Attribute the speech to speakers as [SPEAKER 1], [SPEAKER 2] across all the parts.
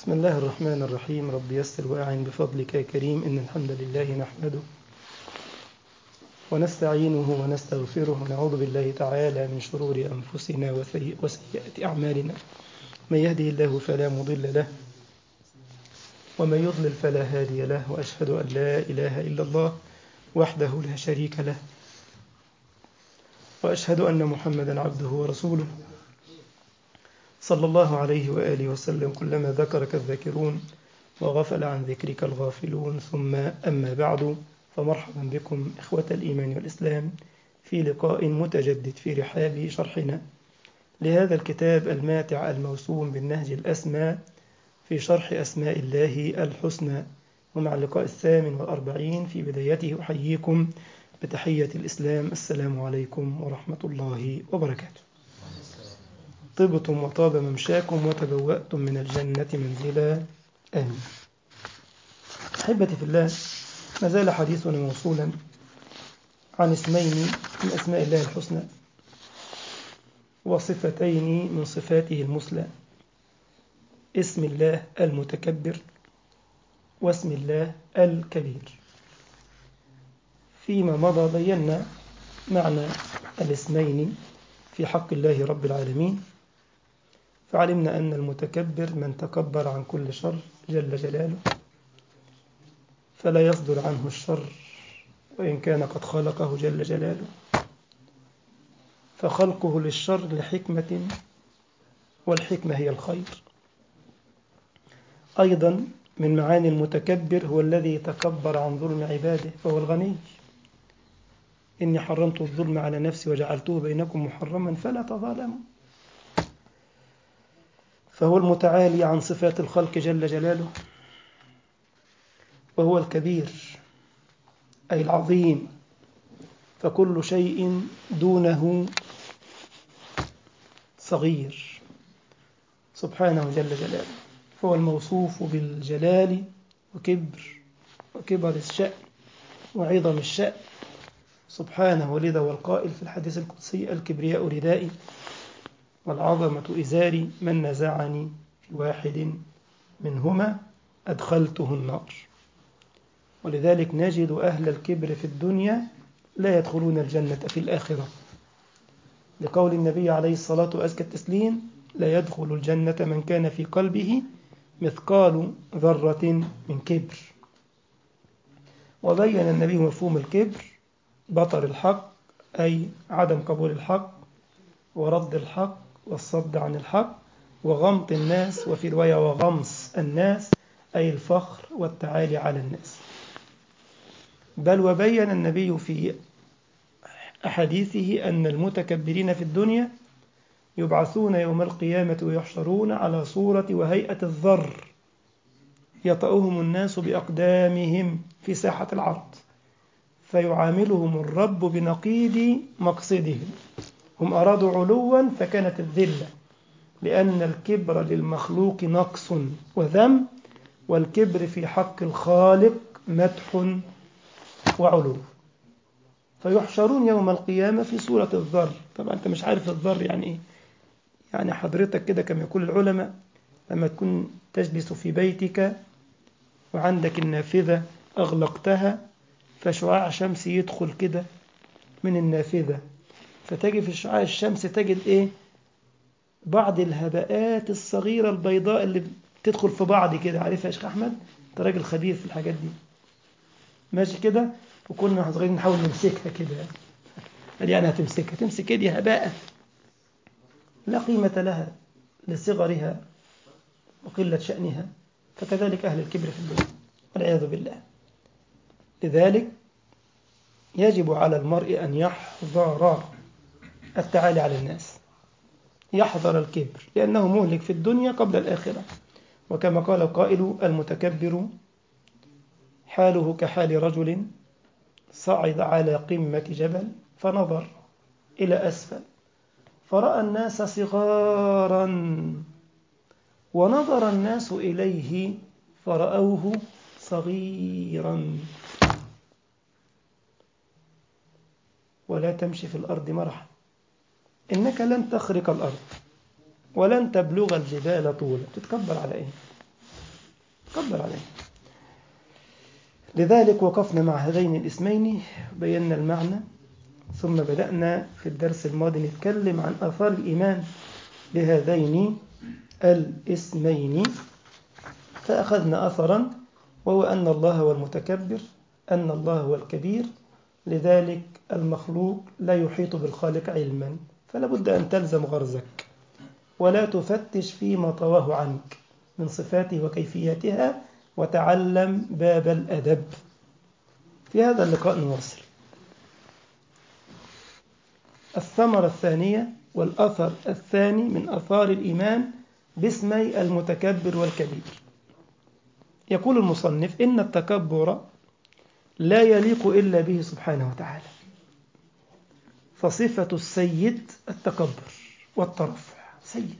[SPEAKER 1] بسم الله الرحمن الرحيم رب يسر وأعن بفضلك يا كريم إن الحمد لله نحمده ونستعينه ونستغفره ونعوذ بالله تعالى من شرور أنفسنا وسيئ وسيئات أعمالنا من يهده الله فلا مضل له ومن يضلل فلا هادي له وأشهد أن لا إله إلا الله وحده لا شريك له وأشهد أن محمدا عبده ورسوله صلى الله عليه وآله وسلم كلما ذكرك الذاكرون وغفل عن ذكرك الغافلون ثم أما بعد فمرحبا بكم إخوة الإيمان والإسلام في لقاء متجدد في رحاب شرحنا لهذا الكتاب الماتع الموسوم بالنهج الأسمى في شرح أسماء الله الحسنى ومع اللقاء الثامن والأربعين في بدايته أحييكم بتحية الإسلام السلام عليكم ورحمة الله وبركاته طبتم وطاب ممشاكم وتبوأتم من الجنة منزلا آمين أحبتي في الله ما زال حديثنا موصولا عن اسمين من أسماء الله الحسنى وصفتين من صفاته المثلى اسم الله المتكبر واسم الله الكبير فيما مضى بينا معنى الاسمين في حق الله رب العالمين فعلمنا أن المتكبر من تكبر عن كل شر جل جلاله فلا يصدر عنه الشر وإن كان قد خلقه جل جلاله فخلقه للشر لحكمة والحكمة هي الخير أيضا من معاني المتكبر هو الذي تكبر عن ظلم عباده فهو الغني إني حرمت الظلم على نفسي وجعلته بينكم محرما فلا تظالموا فهو المتعالي عن صفات الخلق جل جلاله وهو الكبير أي العظيم فكل شيء دونه صغير سبحانه جل جلاله فهو الموصوف بالجلال وكبر وكبر الشأن وعظم الشأن سبحانه ولذا والقائل في الحديث القدسي الكبرياء ردائي والعظمة إزاري من نزعني في واحد منهما أدخلته النار ولذلك نجد أهل الكبر في الدنيا لا يدخلون الجنة في الآخرة لقول النبي عليه الصلاة وأزكى التسليم لا يدخل الجنة من كان في قلبه مثقال ذرة من كبر وبين النبي مفهوم الكبر بطر الحق أي عدم قبول الحق ورد الحق والصد عن الحق وغمط الناس وفي رواية وغمص الناس أي الفخر والتعالي على الناس بل وبين النبي في أحاديثه أن المتكبرين في الدنيا يبعثون يوم القيامة ويحشرون على صورة وهيئة الذر يطأهم الناس بأقدامهم في ساحة العرض فيعاملهم الرب بنقيض مقصدهم هم أرادوا علوا فكانت الذلة لأن الكبر للمخلوق نقص وذم والكبر في حق الخالق مدح وعلو فيحشرون يوم القيامة في صورة الذر طبعا أنت مش عارف الذر يعني إيه يعني حضرتك كده كما يقول العلماء لما تكون تجلس في بيتك وعندك النافذة أغلقتها فشعاع شمس يدخل كده من النافذة فتجي في شعاع الشمس تجد إيه بعض الهباءات الصغيرة البيضاء اللي بتدخل في بعض كده عارفها يا شيخ أحمد أنت راجل خبير في الحاجات دي ماشي كده وكنا احنا صغيرين نحاول نمسكها كده قال يعني هتمسكها تمسك دي هباء لا قيمة لها لصغرها وقلة شأنها فكذلك أهل الكبر في الدنيا والعياذ بالله لذلك يجب على المرء أن يحذر التعالي على الناس يحذر الكبر لأنه مهلك في الدنيا قبل الآخرة وكما قال القائل المتكبر حاله كحال رجل صعد على قمة جبل فنظر إلى أسفل فرأى الناس صغارا ونظر الناس إليه فرأوه صغيرا ولا تمشي في الأرض مرحا إنك لن تخرق الأرض ولن تبلغ الجبال طولا تتكبر على إيه كبر عليه لذلك وقفنا مع هذين الاسمين بينا المعنى ثم بدأنا في الدرس الماضي نتكلم عن آثار الإيمان بهذين الاسمين فأخذنا أثرا وهو أن الله هو المتكبر أن الله هو الكبير لذلك المخلوق لا يحيط بالخالق علما فلا بد أن تلزم غرزك ولا تفتش فيما طواه عنك من صفاته وكيفياتها وتعلم باب الأدب في هذا اللقاء نواصل الثمرة الثانية والأثر الثاني من أثار الإيمان باسمي المتكبر والكبير يقول المصنف إن التكبر لا يليق إلا به سبحانه وتعالى فصفة السيد التكبر والترفع سيد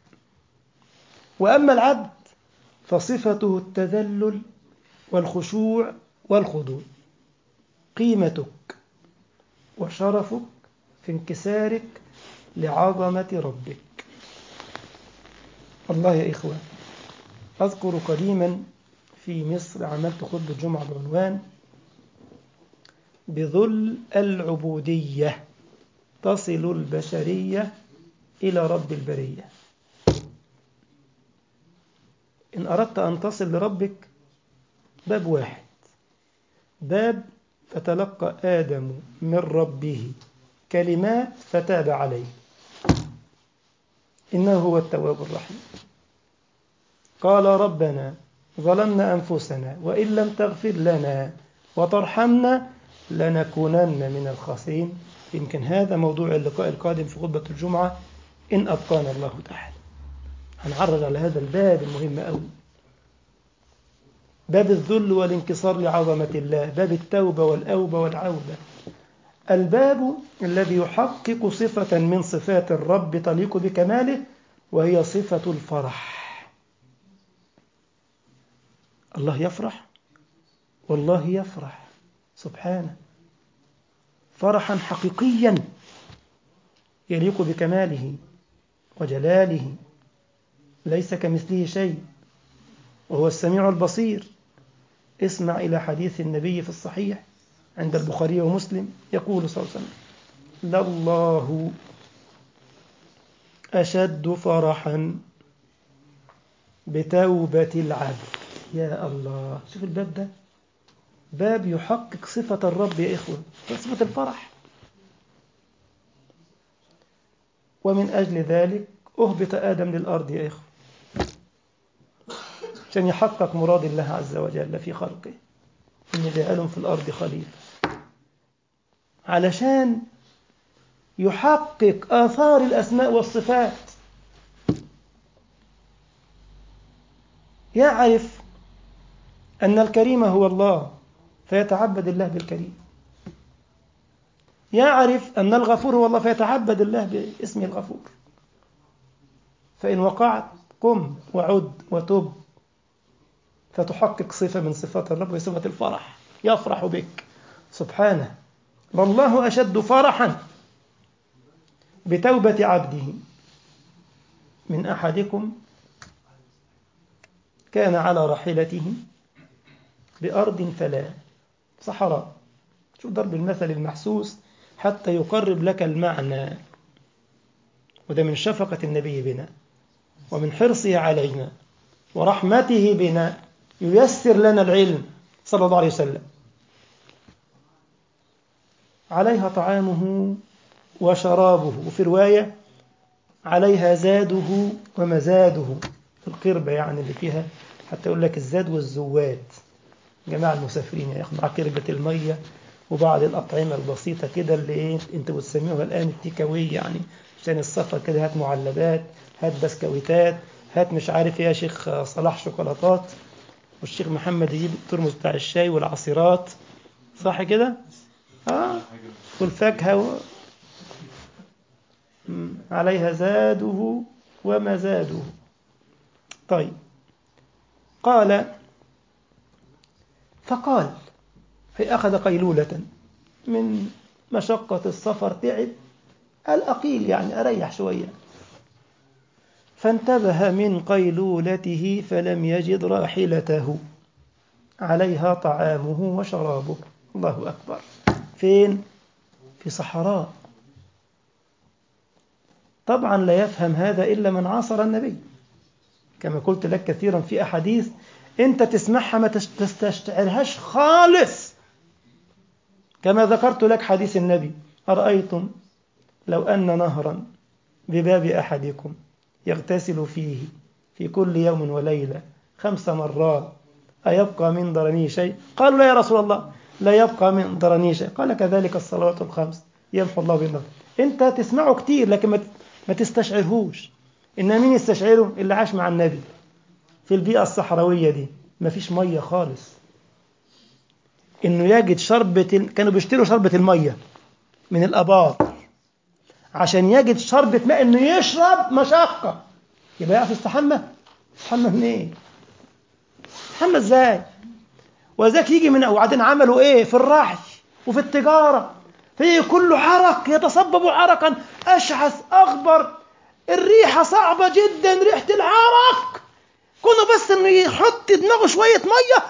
[SPEAKER 1] وأما العبد فصفته التذلل والخشوع والخضوع قيمتك وشرفك في انكسارك لعظمة ربك الله يا إخوة أذكر قديما في مصر عملت خطبة جمعة بعنوان بذل العبودية تصل البشرية إلى رب البرية إن أردت أن تصل لربك باب واحد باب فتلقى آدم من ربه كلمات فتاب عليه إنه هو التواب الرحيم قال ربنا ظلمنا أنفسنا وإن لم تغفر لنا وترحمنا لنكونن من الخاسرين يمكن هذا موضوع اللقاء القادم في خطبة الجمعة إن أبقانا الله تعالى هنعرض على هذا الباب المهم أوي باب الذل والانكسار لعظمة الله باب التوبة والأوبة والعودة الباب الذي يحقق صفة من صفات الرب تليق بكماله وهي صفة الفرح الله يفرح والله يفرح سبحانه فرحا حقيقيا يليق بكماله وجلاله ليس كمثله شيء وهو السميع البصير اسمع إلى حديث النبي في الصحيح عند البخاري ومسلم يقول صلى الله عليه وسلم لله أشد فرحا بتوبة العبد يا الله شوف الباب ده باب يحقق صفة الرب يا إخوة صفة الفرح ومن أجل ذلك أهبط آدم للأرض يا إخوة عشان يحقق مراد الله عز وجل في خلقه إن جعلهم في الأرض خليفة علشان يحقق آثار الأسماء والصفات يعرف أن الكريم هو الله فيتعبد الله بالكريم يعرف أن الغفور هو الله فيتعبد الله باسمه الغفور فإن وقعت قم وعد وتب فتحقق صفة من صفات الرب وهي صفة الفرح يفرح بك سبحانه والله أشد فرحا بتوبة عبده من أحدكم كان على راحلته بأرض فلا صحراء شوف ضرب المثل المحسوس حتى يقرب لك المعنى وده من شفقة النبي بنا ومن حرصه علينا ورحمته بنا ييسر لنا العلم صلى الله عليه وسلم عليها طعامه وشرابه وفي رواية عليها زاده ومزاده القربة يعني اللي فيها حتى يقول لك الزاد والزواد جماعة المسافرين ياخد مع قربة المية وبعض الأطعمة البسيطة كده اللي إيه أنتوا بتسميوها الآن التيكاوي يعني عشان السفر كده هات معلبات هات بسكويتات هات مش عارف ايه يا شيخ صلاح شوكولاتات والشيخ محمد يجيب الترمس بتاع الشاي والعصيرات صح كده؟ اه والفاكهة و... عليها زاده ومزاده طيب قال فقال في أخذ قيلولة من مشقة السفر تعب الأقيل يعني أريح شوية فانتبه من قيلولته فلم يجد راحلته عليها طعامه وشرابه الله أكبر فين؟ في صحراء طبعا لا يفهم هذا إلا من عاصر النبي كما قلت لك كثيرا في أحاديث أنت تسمعها ما تستشعرهاش خالص كما ذكرت لك حديث النبي أرأيتم لو أن نهرا بباب أحدكم يغتسل فيه في كل يوم وليلة خمس مرات أيبقى من درني شيء قالوا لا يا رسول الله لا يبقى من درني شيء قال كذلك الصلوات الخمس يمحو الله بالنظر أنت تسمعه كتير لكن ما تستشعرهوش إن مين يستشعره اللي عاش مع النبي في البيئة الصحراوية دي ما فيش مية خالص إنه يجد شربة كانوا بيشتروا شربة المية من الآبار عشان يجد شربة ماء إنه يشرب مشقة يبقى يعرف يستحمى يستحمى منين؟ إيه؟ يستحمى إزاي؟ وذاك يجي من وبعدين عملوا إيه؟ في الرعي وفي التجارة فيه كله عرق يتصبب عرقا أشعث أغبر الريحة صعبة جدا ريحة العرق كونه بس إنه يحط دماغه شوية مية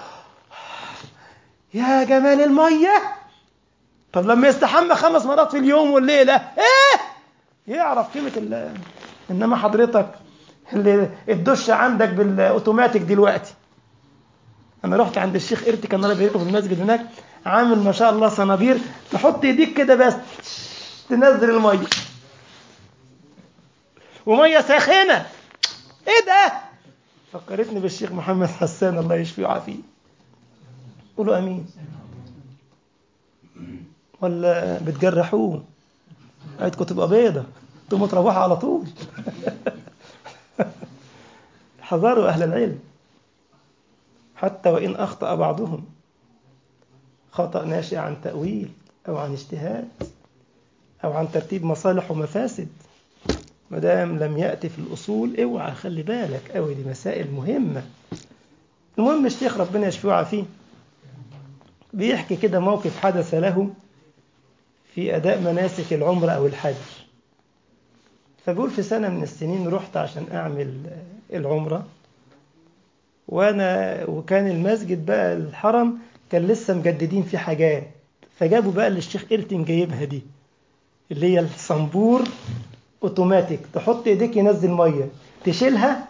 [SPEAKER 1] يا جمال المية طب لما يستحمى خمس مرات في اليوم والليلة ايه يعرف قيمة ال انما حضرتك اللي الدش عندك بالاوتوماتيك دلوقتي انا رحت عند الشيخ ارتي كان الله يبارك في المسجد هناك عامل ما شاء الله صنابير تحط ايديك كده بس تنزل الميه وميه ساخنه ايه ده فكرتني بالشيخ محمد حسان الله يشفيه ويعافيه قولوا امين ولا بتجرحوه عيدكم تبقى بيضة تقوموا تروحوا على طول حذروا أهل العلم حتى وإن أخطأ بعضهم خطأ ناشئ عن تأويل أو عن اجتهاد أو عن ترتيب مصالح ومفاسد ما دام لم يأتي في الأصول اوعى خلي بالك أوي دي مسائل مهمة المهم الشيخ ربنا يشفيه ويعافيه بيحكي كده موقف حدث له في أداء مناسك العمرة أو الحج فبيقول في سنة من السنين رحت عشان أعمل العمرة وأنا وكان المسجد بقى الحرم كان لسه مجددين فيه حاجات فجابوا بقى اللي الشيخ إرتم جايبها دي اللي هي الصنبور اوتوماتيك تحط ايديك ينزل ميه تشيلها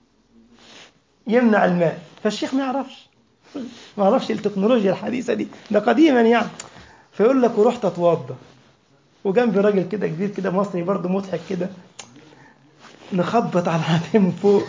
[SPEAKER 1] يمنع الماء فالشيخ ما يعرفش ما يعرفش التكنولوجيا الحديثه دي ده قديما يعني فيقول لك ورحت اتوضى وجنبي راجل كده كبير كده مصري برضه مضحك كده نخبط على الحنفيه من فوق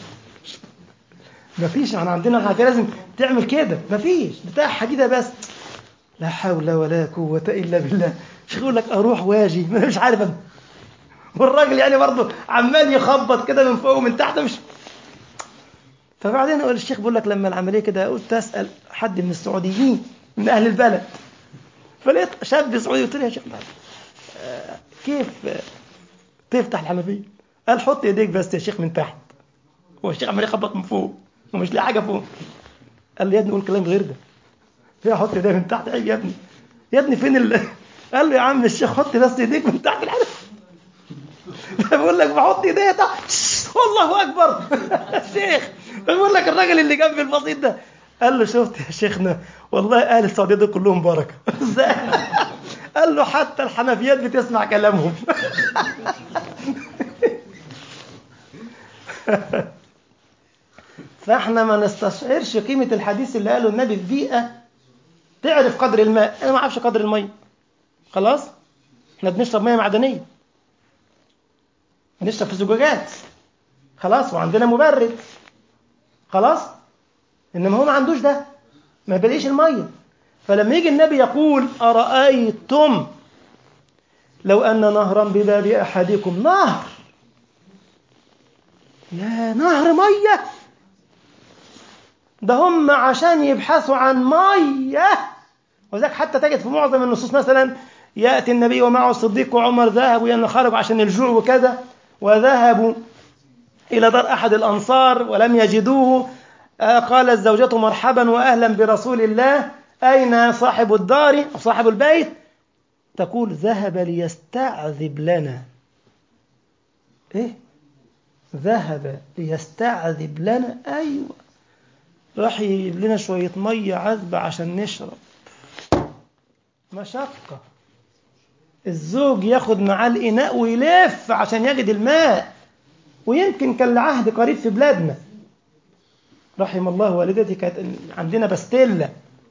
[SPEAKER 1] مفيش احنا عندنا الحنفيه لازم تعمل كده مفيش بتاع حديده بس لا حول ولا قوه الا بالله الشيخ يقول لك اروح واجي مش عارف أنا. والراجل يعني برضه عمال يخبط كده من فوق ومن تحت مش فبعدين اقول الشيخ بيقول لك لما العمليه كده قلت اسال حد من السعوديين من اهل البلد فلقيت شاب سعودي قلت له يا شيخ آه كيف آه تفتح الحنفيه؟ قال حط ايديك بس يا شيخ من تحت هو الشيخ عمال يخبط من فوق ومش لاقي حاجه فوق قال لي يا ابني قول كلام غير ده فيها حط ايديك من تحت عيب يا ابني يا ابني فين ال... قال له يا عم الشيخ حط بس ايديك من تحت الحنفيه بقول لك بحط ايديا تحت والله اكبر الشيخ بقول لك الراجل اللي جنبي البسيط ده قال له شفت يا شيخنا والله اهل السعوديه دول كلهم بركه ازاي قال له حتى الحنفيات بتسمع كلامهم فاحنا ما نستشعرش قيمه الحديث اللي قاله النبي في بيئه تعرف قدر الماء انا ما اعرفش قدر الميه خلاص احنا بنشرب ميه معدنيه بنشرب في زجاجات خلاص وعندنا مبرد خلاص انما هو ما عندوش ده ما بلاقيش الميه فلما يجي النبي يقول ارايتم لو ان نهرا بباب احدكم نهر يا نهر ميه ده هم عشان يبحثوا عن ميه وذلك حتى تجد في معظم النصوص مثلا ياتي النبي ومعه الصديق وعمر ذهبوا خرجوا عشان الجوع وكذا وذهبوا إلى دار أحد الأنصار ولم يجدوه قالت زوجته مرحبا وأهلا برسول الله أين صاحب الدار أو صاحب البيت تقول ذهب ليستعذب لنا إيه ذهب ليستعذب لنا أيوة راح يجيب لنا شوية مية عذبة عشان نشرب مشقة الزوج ياخد معاه الإناء ويلف عشان يجد الماء ويمكن كان لعهد قريب في بلادنا رحم الله والدتي كانت عندنا بستيلا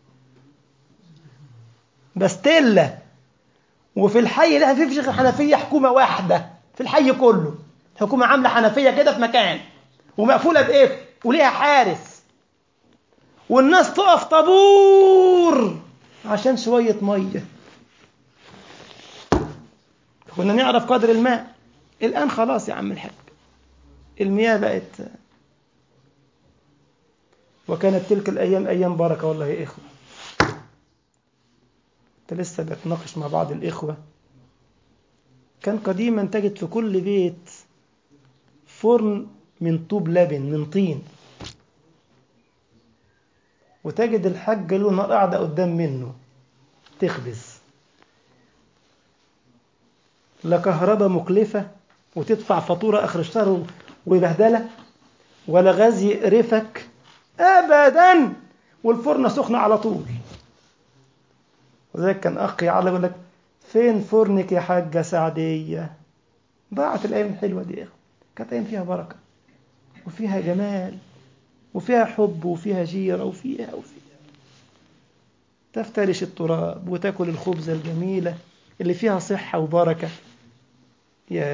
[SPEAKER 1] بستيلا وفي الحي لا في فيش حنفية حكومة واحدة في الحي كله الحكومة عاملة حنفية كده في مكان ومقفولة بقفل وليها حارس والناس تقف طابور عشان شوية مية كنا نعرف قدر الماء الآن خلاص يا عم الحاج المياه بقت وكانت تلك الأيام أيام بركة والله يا إخوة كنت لسه بتناقش مع بعض الإخوة كان قديما تجد في كل بيت فرن من طوب لبن من طين وتجد الحاجة له نار قاعدة قدام منه تخبز لا كهرباء مكلفة وتدفع فاتورة آخر الشهر وبهدلة ولا غاز يقرفك أبدا والفرن سخنة على طول وذلك كان أخي على يقول لك فين فرنك يا حاجة سعدية ضاعت الأيام الحلوة دي كانت أيام فيها بركة وفيها جمال وفيها حب وفيها جيرة وفيها وفيها تفترش التراب وتاكل الخبزة الجميلة اللي فيها صحة وبركة يا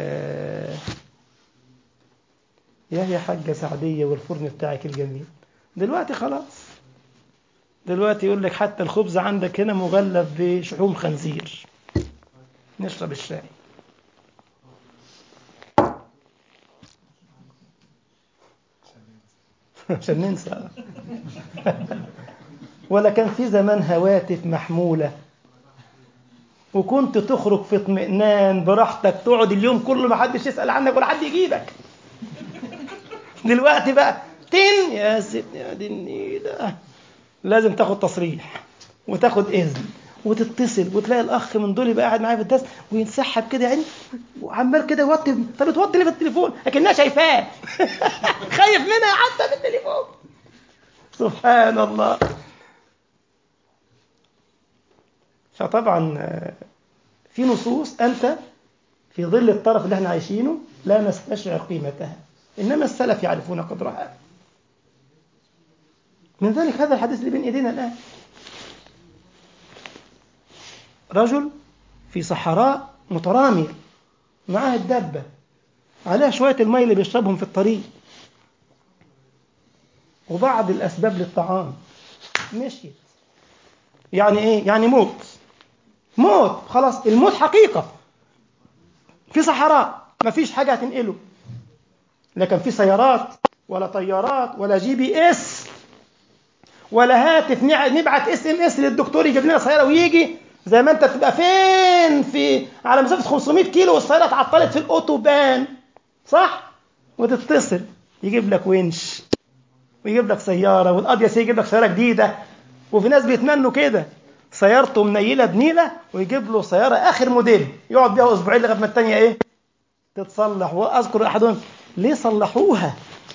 [SPEAKER 1] يا يا حاجة سعدية والفرن بتاعك الجميل دلوقتي خلاص دلوقتي يقول لك حتى الخبز عندك هنا مغلف بشحوم خنزير نشرب الشاي عشان ننسى ولا كان في زمان هواتف محمولة وكنت تخرج في اطمئنان براحتك تقعد اليوم كله ما حدش يسأل عنك ولا حد يجيبك دلوقتي بقى تن يا ست يا دي النيلة لازم تاخد تصريح وتاخد إذن وتتصل وتلاقي الأخ من دول يبقى قاعد معايا في الدرس وينسحب كده يعني وعمال كده يوطي طب توطي ليه في التليفون لكنها شايفاه خايف منها حتى في التليفون سبحان الله فطبعا في نصوص أنت في ظل الطرف اللي احنا عايشينه لا نستشعر قيمتها إنما السلف يعرفون قدرها من ذلك هذا الحديث اللي بين ايدينا الآن رجل في صحراء مترامية معاه الدابة عليها شوية الماء اللي بيشربهم في الطريق وبعض الأسباب للطعام مشيت يعني إيه؟ يعني موت موت خلاص الموت حقيقة في صحراء ما فيش حاجة هتنقله لكن في سيارات ولا طيارات ولا جي بي اس ولا هاتف نبعت اس ام اس للدكتور يجيب لنا سياره ويجي زي ما انت بتبقى فين في على مسافه 500 كيلو والسياره اتعطلت في الاوتوبان صح وتتصل يجيب لك ونش ويجيب لك سياره والقضيه يجيب لك سياره جديده وفي ناس بيتمنوا كده سيارته منيله بنيله ويجيب له سياره اخر موديل يقعد بيها اسبوعين لغايه ما الثانيه ايه تتصلح واذكر احدهم ليه صلحوها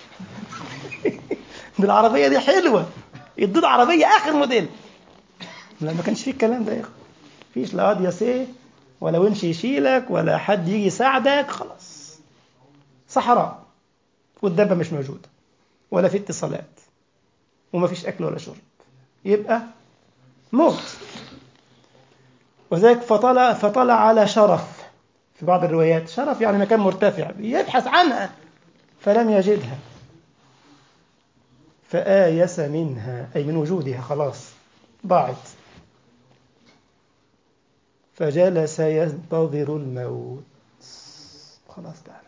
[SPEAKER 1] دي العربيه دي حلوه يدوا عربيه اخر موديل لا ما كانش فيه الكلام ده يا اخي فيش لا قاضي سي ولا ونش يشيلك ولا حد يجي يساعدك خلاص صحراء والدابه مش موجوده ولا في اتصالات وما فيش اكل ولا شرب يبقى موت وذلك فطلع فطلع على شرف في بعض الروايات شرف يعني مكان مرتفع يبحث عنها فلم يجدها فآيس منها أي من وجودها خلاص ضاعت فجلس ينتظر الموت خلاص تعالى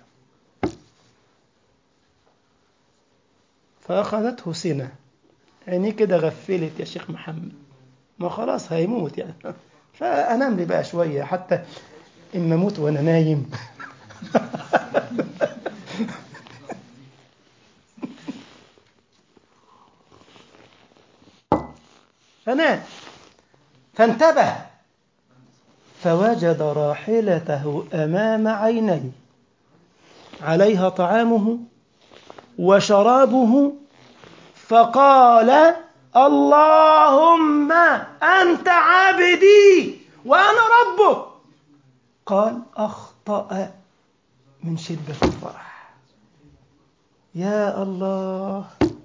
[SPEAKER 1] فأخذته سنة عينيه كده غفلت يا شيخ محمد ما خلاص هيموت يعني فأنام لي بقى شوية حتى إما أموت وأنا نايم فنام فانتبه فوجد راحلته أمام عينيه عليها طعامه وشرابه فقال اللهم أنت عبدي وأنا ربك قال أخطأ من شدة الفرح يا الله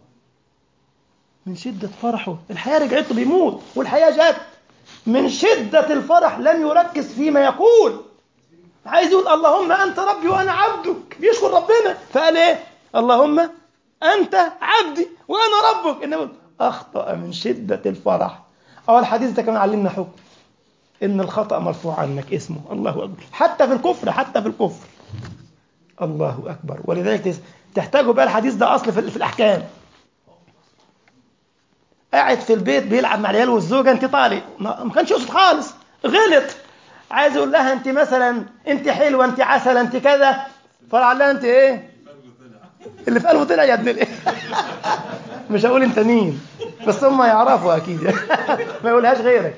[SPEAKER 1] من شدة فرحه الحياة رجعت له بيموت والحياة جت من شدة الفرح لم يركز فيما يقول عايز يقول اللهم أنت ربي وأنا عبدك بيشكر ربنا فقال إيه اللهم أنت عبدي وأنا ربك إنما أخطأ من شدة الفرح أو الحديث ده كمان علمنا حكم إن الخطأ مرفوع عنك اسمه الله أكبر حتى في الكفر حتى في الكفر الله أكبر ولذلك تحتاجوا بقى الحديث ده أصل في الأحكام قاعد في البيت بيلعب مع العيال والزوجة أنت طالق ما كانش يقصد خالص غلط عايز يقول لها أنت مثلا أنت حلوة أنت عسل أنت كذا فلعلها أنت إيه اللي في قلبه طلع يا ابن الايه مش هقول انت مين بس هم يعرفوا اكيد ما يقولهاش غيرك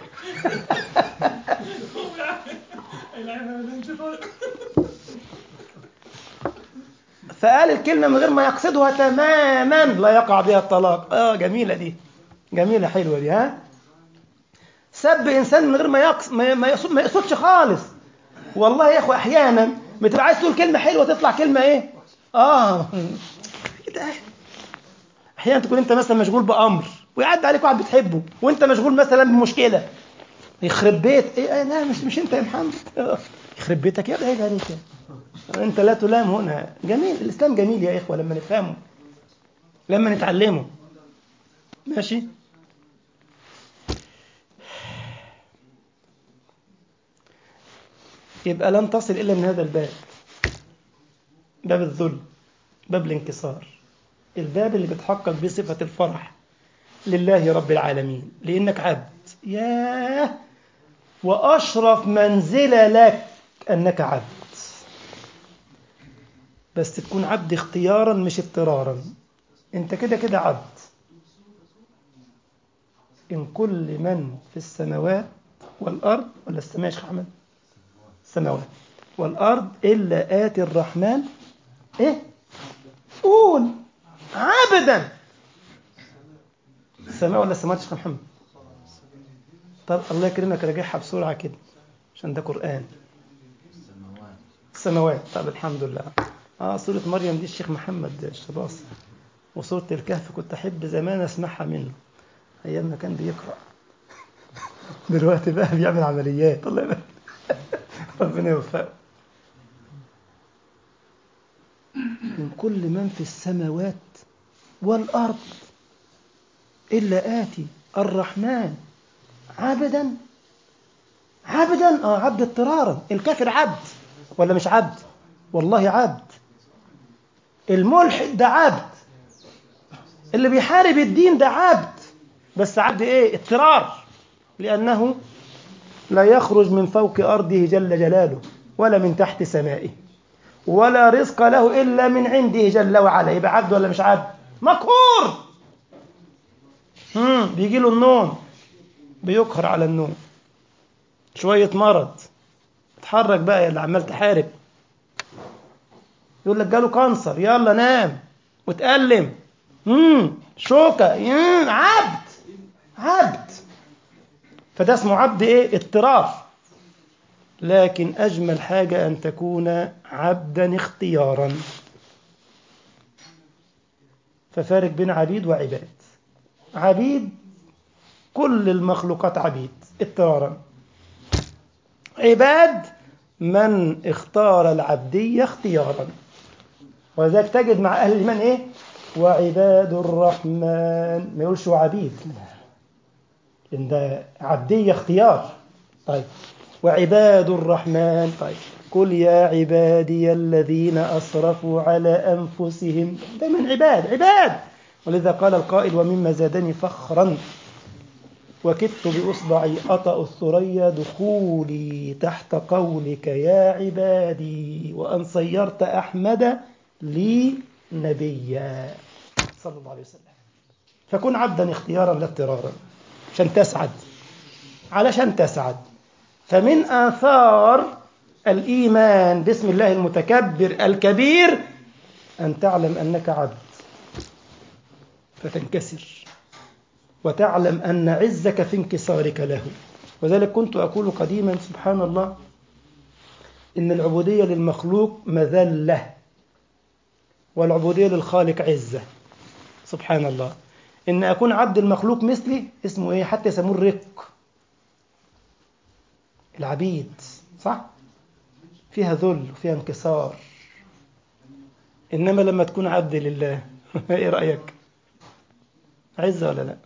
[SPEAKER 1] فقال الكلمة من غير ما يقصدها تماما لا يقع بها الطلاق اه جميلة دي جميلة حلوة دي ها سب انسان من غير ما يقصد ما يقصد ما يقصدش خالص والله يا اخو احيانا بتبقى عايز تقول كلمة حلوة تطلع كلمة ايه اه كده احيانا تكون انت مثلا مشغول بامر ويعدي عليك واحد بتحبه وانت مشغول مثلا بمشكله يخرب بيت ايه, إيه لا مش مش انت يا محمد يخرب بيتك يا بعيد عليك انت لا تلام هنا جميل الاسلام جميل يا اخوه لما نفهمه لما نتعلمه ماشي يبقى لن تصل الا من هذا الباب باب الذل باب الانكسار الباب اللي بتحقق بيه صفة الفرح لله رب العالمين لأنك عبد ياه وأشرف منزلة لك أنك عبد بس تكون عبد اختيارا مش اضطرارا انت كده كده عبد إن كل من في السماوات والأرض ولا السماء يا شيخ أحمد السماوات والأرض إلا آتي الرحمن إيه قول عبدا السماء ولا السماوات يا شيخ محمد طب الله يكرمك راجعها بسرعة كده عشان ده قرآن السماوات طب الحمد لله اه سورة مريم دي الشيخ محمد الشباص وسورة الكهف كنت أحب زمان أسمعها منه أيام ما كان بيقرأ دلوقتي بقى بيعمل عمليات الله يبارك ربنا يوفقه من كل من في السماوات والأرض إلا آتي الرحمن عبدا عبدا اه عبد اضطرارا الكافر عبد ولا مش عبد والله عبد الملحد ده عبد اللي بيحارب الدين ده عبد بس عبد ايه اضطرار لأنه لا يخرج من فوق أرضه جل جلاله ولا من تحت سمائه ولا رزق له إلا من عنده جل وعلا يبقى عبد ولا مش عبد مقهور مم. بيجي له النوم بيقهر على النوم شوية مرض اتحرك بقى يا اللي عمال تحارب يقول لك جاله كانسر يلا نام وتألم مم. شوكة مم. عبد عبد فده اسمه عبد ايه اضطرار لكن أجمل حاجة أن تكون عبدا اختيارا ففارق بين عبيد وعباد عبيد كل المخلوقات عبيد اضطرارا عباد من اختار العبدية اختيارا ولذلك تجد مع أهل الإيمان إيه وعباد الرحمن ما يقولش عبيد لأن ده عبدية اختيار طيب وعباد الرحمن طيب قل يا عبادي الذين أسرفوا على أنفسهم ده من عباد عباد ولذا قال القائل ومما زادني فخرا وكدت بإصبعي أطأ الثريا دخولي تحت قولك يا عبادي وأن صيرت أحمد لي نبيا صلى الله عليه وسلم فكن عبدا اختيارا لا اضطرارا عشان تسعد علشان تسعد فمن آثار الإيمان باسم الله المتكبر الكبير أن تعلم أنك عبد فتنكسر وتعلم أن عزك في انكسارك له وذلك كنت أقول قديما سبحان الله إن العبودية للمخلوق مذلة والعبودية للخالق عزة سبحان الله إن أكون عبد المخلوق مثلي اسمه إيه حتى يسموه الرق العبيد صح فيها ذل وفيها انكسار إنما لما تكون عبد لله إيه رأيك عزة ولا لا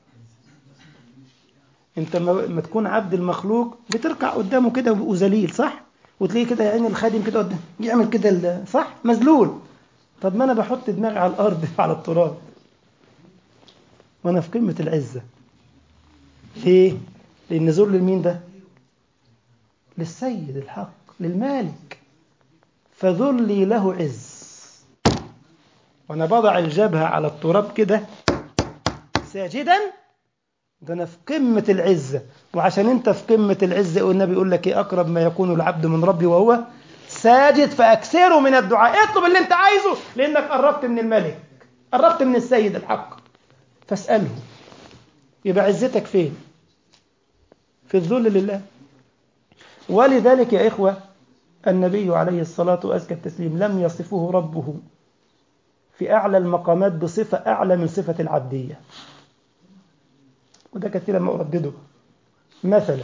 [SPEAKER 1] انت لما تكون عبد المخلوق بتركع قدامه كده وذليل صح وتلاقيه كده يا عيني الخادم كده قدام يعمل كده صح مذلول طب ما انا بحط دماغي على الارض على التراب وانا في قمه العزه ليه لان ذل لمين ده للسيد الحق للمالك فذلي له عز وانا بضع الجبهه على التراب كده ساجدا ده انا في قمه العزه وعشان انت في قمه العزه والنبي يقول لك ايه اقرب ما يكون العبد من ربي وهو ساجد فاكثره من الدعاء اطلب اللي انت عايزه لانك قربت من الملك قربت من السيد الحق فاساله يبقى عزتك فين في الذل لله ولذلك يا اخوه النبي عليه الصلاه وازكى التسليم لم يصفه ربه في اعلى المقامات بصفه اعلى من صفه العبديه وده كثيرا ما أردده مثلا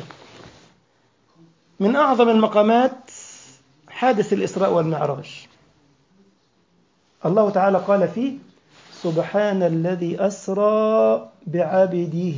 [SPEAKER 1] من أعظم المقامات حادث الإسراء والمعراج الله تعالى قال فيه سبحان الذي أسرى بعبده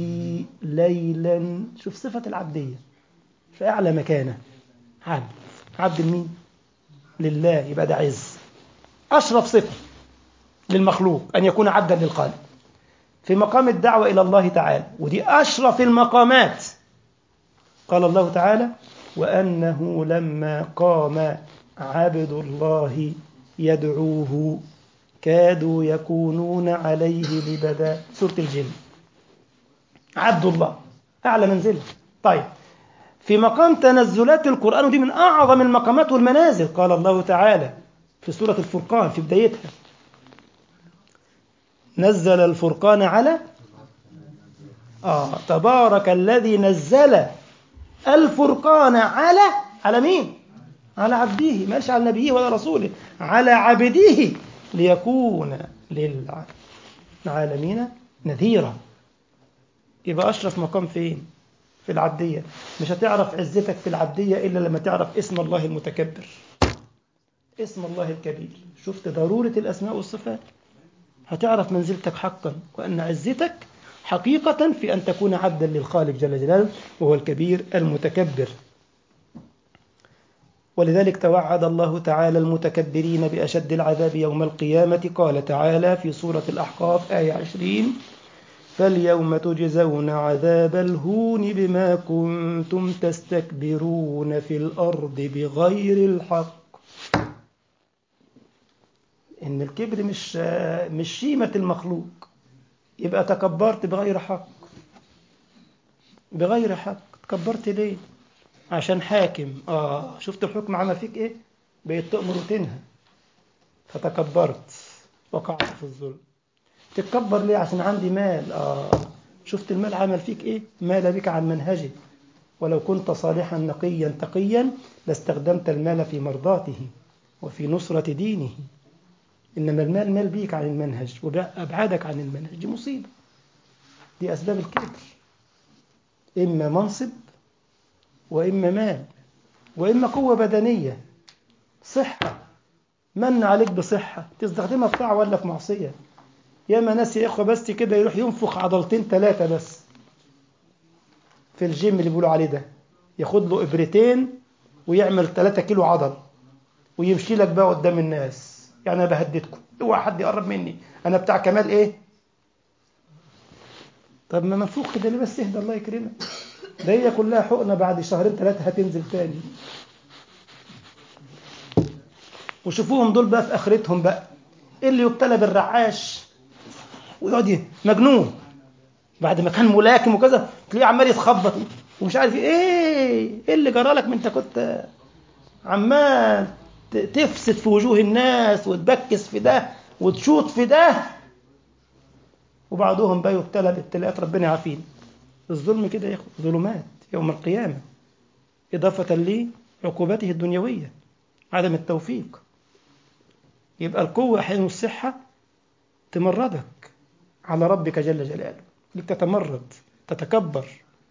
[SPEAKER 1] ليلا شوف صفة العبدية في أعلى مكانة عبد عبد المين لله يبقى ده عز أشرف صفة للمخلوق أن يكون عبدا للخالق في مقام الدعوة إلى الله تعالى ودي أشرف المقامات قال الله تعالى وأنه لما قام عبد الله يدعوه كادوا يكونون عليه لبدا سورة الجن عبد الله أعلى منزله طيب في مقام تنزلات القرآن ودي من أعظم المقامات والمنازل قال الله تعالى في سورة الفرقان في بدايتها نزل الفرقان على آه تبارك الذي نزل الفرقان على على مين؟ على عبده ما قالش على نبيه ولا رسوله على عبده ليكون للعالمين نذيرا يبقى أشرف مقام فين؟ في العبدية مش هتعرف عزتك في العبدية إلا لما تعرف اسم الله المتكبر اسم الله الكبير شفت ضرورة الأسماء والصفات هتعرف منزلتك حقا وأن عزتك حقيقة في أن تكون عبدا للخالق جل جلاله وهو الكبير المتكبر ولذلك توعد الله تعالى المتكبرين بأشد العذاب يوم القيامة قال تعالى في سورة الأحقاف آية 20 فاليوم تجزون عذاب الهون بما كنتم تستكبرون في الأرض بغير الحق إن الكبر مش مش شيمة المخلوق يبقى تكبرت بغير حق بغير حق تكبرت ليه عشان حاكم اه شفت الحكم عمل فيك ايه بقيت تأمر وتنهى فتكبرت وقعت في الظلم تتكبر ليه عشان عندي مال اه شفت المال عمل فيك ايه مال بك عن منهجه ولو كنت صالحا نقيا تقيا لاستخدمت المال في مرضاته وفي نصرة دينه إنما المال مال بيك عن المنهج وأبعدك عن المنهج دي مصيبة دي أسباب الكبر إما منصب وإما مال وإما قوة بدنية صحة من عليك بصحة تستخدمها في طاعة ولا في معصية ياما ناس يا إخوة بس كده يروح ينفخ عضلتين ثلاثة بس في الجيم اللي بيقولوا عليه ده ياخد له إبرتين ويعمل 3 كيلو عضل ويمشي لك بقى قدام الناس يعني انا بهددكم اوعى حد يقرب مني انا بتاع كمال ايه طب ما منفوخ كده ليه بس اهدى الله يكرمك ده هي كلها حقنه بعد شهرين ثلاثه هتنزل تاني وشوفوهم دول بقى في اخرتهم بقى اللي يبتلى بالرعاش ويقعد مجنون بعد ما كان ملاكم وكذا تلاقيه عمال يتخبط ومش عارف ايه ايه اللي جرى لك ما انت كنت عمال تفسد في وجوه الناس وتبكس في ده وتشوط في ده وبعضهم بقى يبتلى بابتلاءات ربنا يعافينا الظلم كده يا ظلمات يوم القيامة إضافة لعقوبته الدنيوية عدم التوفيق يبقى القوة أحيانا الصحة تمردك على ربك جل جلاله لك تتمرد تتكبر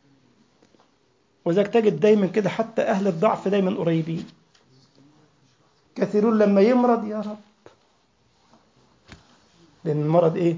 [SPEAKER 1] وذلك تجد دايما كده حتى أهل الضعف دايما قريبين كثيرون لما يمرض يا رب لأن المرض إيه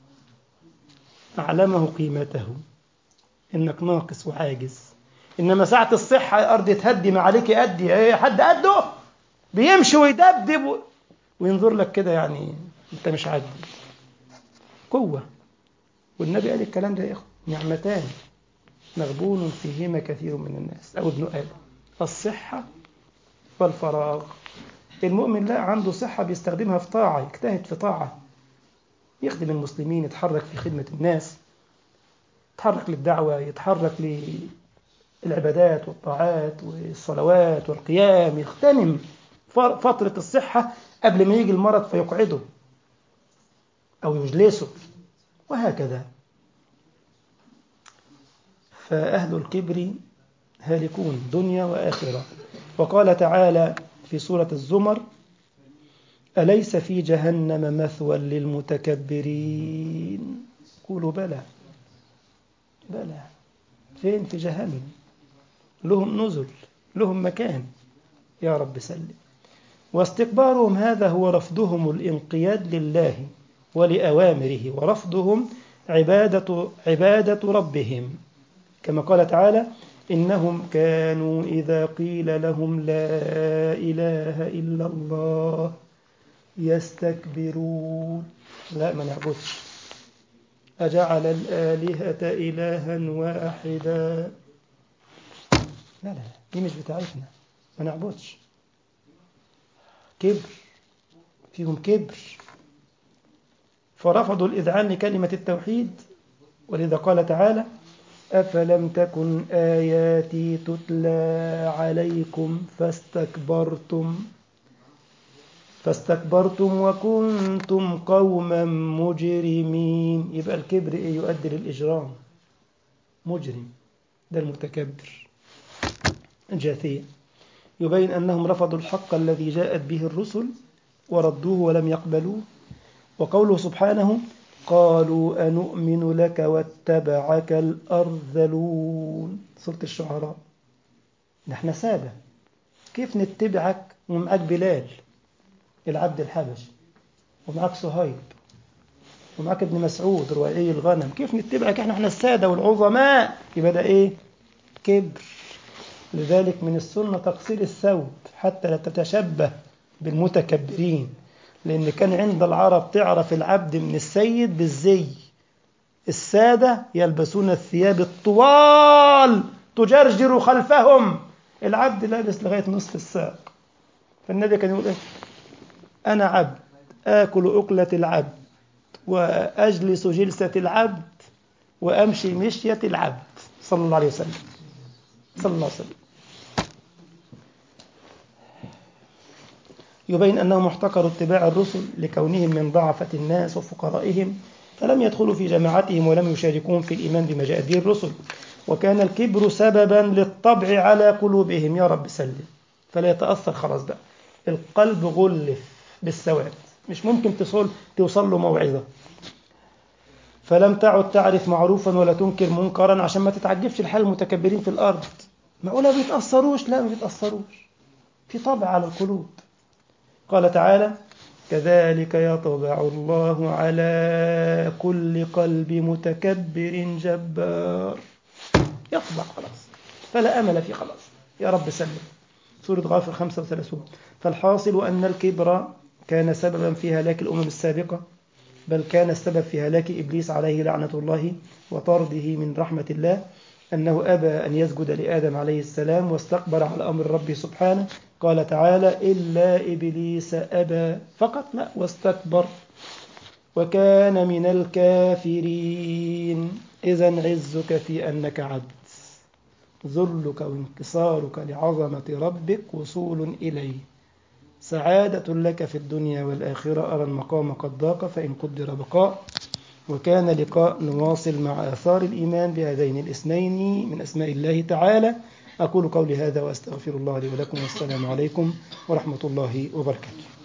[SPEAKER 1] أعلمه قيمته إنك ناقص وعاجز إنما ساعة الصحة يا أرض تهدي ما عليك أدي إيه حد قده بيمشي ويدبدب و... وينظر لك كده يعني أنت مش عادي قوة والنبي قال الكلام ده يا إخوة نعمتان مغبون فيهما كثير من الناس أو ابن آدم الصحة والفراغ المؤمن لا عنده صحة بيستخدمها في طاعة يجتهد في طاعة يخدم المسلمين يتحرك في خدمة الناس يتحرك للدعوة يتحرك للعبادات والطاعات والصلوات والقيام يغتنم فترة الصحة قبل ما يجي المرض فيقعده أو يجلسه وهكذا فأهل الكبر هالكون دنيا وآخرة وقال تعالى في سورة الزمر أليس في جهنم مثوى للمتكبرين قولوا بلى بلى فين في جهنم لهم نزل لهم مكان يا رب سلم واستكبارهم هذا هو رفضهم الانقياد لله ولأوامره ورفضهم عبادة, عبادة ربهم كما قال تعالى إنهم كانوا إذا قيل لهم لا إله إلا الله يستكبرون لا ما نعبدش أجعل الآلهة إلها واحدا لا لا دي مش بتاعتنا ما نعبدش كبر فيهم كبر فرفضوا الإذعان لكلمة التوحيد ولذا قال تعالى أفلم تكن آياتي تتلى عليكم فاستكبرتم فاستكبرتم وكنتم قوما مجرمين يبقى الكبر إيه يؤدي للإجرام مجرم ده المتكبر جاثية يبين أنهم رفضوا الحق الذي جاءت به الرسل وردوه ولم يقبلوه وقوله سبحانه قالوا أنؤمن لك واتبعك الأرذلون سورة الشعراء نحن سادة كيف نتبعك ومعك بلال العبد الحبشي ومعك صهيب ومعك ابن مسعود روائي الغنم كيف نتبعك احنا احنا السادة والعظماء يبقى ده ايه كبر لذلك من السنة تقصير الثوب حتى لا تتشبه بالمتكبرين لأن كان عند العرب تعرف العبد من السيد بالزي السادة يلبسون الثياب الطوال تجرجر خلفهم العبد لابس لغاية نصف الساق فالنبي كان يقول إيه؟ أنا عبد آكل أكلة العبد وأجلس جلسة العبد وأمشي مشية العبد صلى الله عليه وسلم صلى الله عليه وسلم يبين أنهم احتقروا اتباع الرسل لكونهم من ضعفة الناس وفقرائهم فلم يدخلوا في جماعتهم ولم يشاركون في الإيمان بما جاء به الرسل وكان الكبر سببا للطبع على قلوبهم يا رب سلم فلا يتأثر خلاص بقى القلب غلف بالسواد مش ممكن تصل توصل له موعظة فلم تعد تعرف معروفا ولا تنكر منكرا عشان ما تتعجبش الحال المتكبرين في الأرض معقولة ما بيتأثروش لا ما بيتأثروش في طبع على القلوب قال تعالى كذلك يطبع الله على كل قلب متكبر جبار يطبع خلاص فلا أمل في خلاص يا رب سلم سورة غافر 35 فالحاصل أن الكبر كان سببا في هلاك الأمم السابقة بل كان السبب في هلاك إبليس عليه لعنة الله وطرده من رحمة الله أنه أبى أن يسجد لآدم عليه السلام واستكبر على أمر ربه سبحانه قال تعالى إلا إبليس أبى فقط لا واستكبر وكان من الكافرين إذا عزك في أنك عبد ذلك وانكسارك لعظمة ربك وصول إليه سعادة لك في الدنيا والآخرة أرى المقام قد ضاق فإن قدر بقاء وكان لقاء نواصل مع آثار الإيمان بهذين الاسمين من أسماء الله تعالى أقول قولي هذا وأستغفر الله لي ولكم والسلام عليكم ورحمة الله وبركاته